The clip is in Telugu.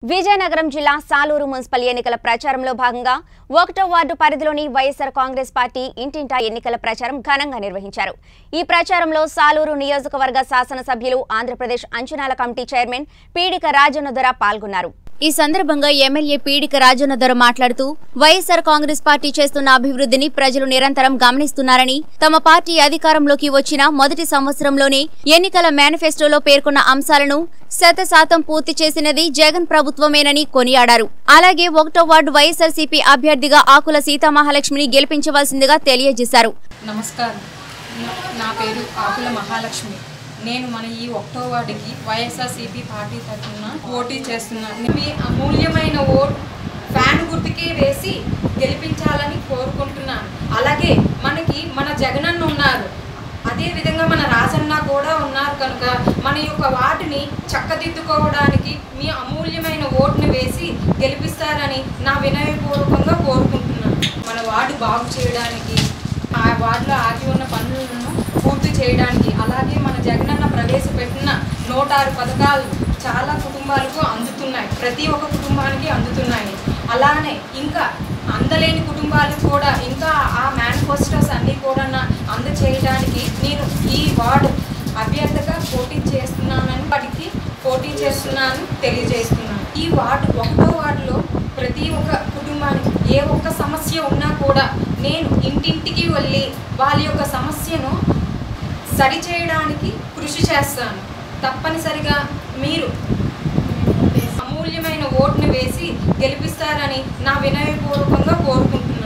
విజయనగరం జిల్లా సాలూరు మున్సిపల్ ఎన్నికల ప్రచారంలో భాగంగా ఒకటో వార్డు పరిధిలోని వైఎస్సార్ కాంగ్రెస్ పార్టీ ఇంటింటా ఎన్నికల ప్రచారం ఘనంగా నిర్వహించారు ఈ ప్రచారంలో సాలూరు నియోజకవర్గ శాసనసభ్యులు ఆంధ్రప్రదేశ్ అంచనాల కమిటీ చైర్మన్ పీడిక రాజన్నదొర పాల్గొన్నారు ఈ సందర్భంగా ఎమ్మెల్యే పీడిక రాజన్నదొర మాట్లాడుతూ వైఎస్సార్ కాంగ్రెస్ పార్టీ చేస్తున్న అభివృద్ధిని ప్రజలు నిరంతరం గమనిస్తున్నారని తమ పార్టీ అధికారంలోకి వచ్చిన మొదటి సంవత్సరంలోనే ఎన్నికల మేనిఫెస్టోలో పేర్కొన్న అంశాలను శత శాతం పూర్తి చేసినది జగన్ ప్రభుత్వమేనని కొనియాడారు అలాగే ఒకటో వార్డు వైఎస్ఆర్సీపీ అభ్యర్థిగా ఆకుల సీతామహాలక్ష్మిని గెలిపించవలసిందిగా తెలియజేశారు నమస్కారం నా- నా పేరు ఆకుల మహాలక్ష్మి నేను మన ఈ ఒకటో వార్డుకి వైఎస్ఆర్సీపీ పార్టీ తరఫున పోటీ చేస్తున్నాను మీ అమూల్యమైన ఓట్ ఫ్యాన్ గుర్తుకే వేసి గెలిపించాలని కోరుకుంటున్నాను అలాగే మనకి మన జగనన్న ఉన్నారు అదే విధంగా మన రాజన్న కూడా ఉన్నారు కనుక మన యొక్క వార్డుని చక్కదిద్దుకోవడానికి మీ అమూల్యమైన ఓటుని వేసి గెలిపిస్తారని నా వినయపూర్వకంగా కోరుకుంటున్నాను మన వార్డు బాగు చేయడానికి ఆ వార్డులో ఆగి ఉన్న పనులను పూర్తి చేయడానికి అలాగే మన జగనన్న ప్రవేశపెట్టిన నూట ఆరు పథకాలు చాలా కుటుంబాలకు అందుతున్నాయి ప్రతి ఒక్క కుటుంబానికి అందుతున్నాయి అలానే ఇంకా అందలేని కుటుంబాలకు కూడా ఇంకా ఆ మేనిఫెస్టోస్ అన్నీ కూడా అందచేయడానికి నేను ఈ వార్డు అభ్యర్థిగా పోటీ చేస్తున్నానని వాటికి పోటీ చేస్తున్నాను తెలియజేస్తున్నాను ఈ వార్డు ఒకటో వార్డులో ప్రతి ఒక్క కుటుంబానికి ఏ ఒక్క సమస్య ఉన్నా కూడా నేను ఇంటింటికి వెళ్ళి వాళ్ళ యొక్క సమస్యను సరిచేయడానికి కృషి చేస్తాను తప్పనిసరిగా మీరు అమూల్యమైన ఓటును వేసి గెలిపిస్తారని నా వినయపూర్వకంగా కోరుకుంటున్నాను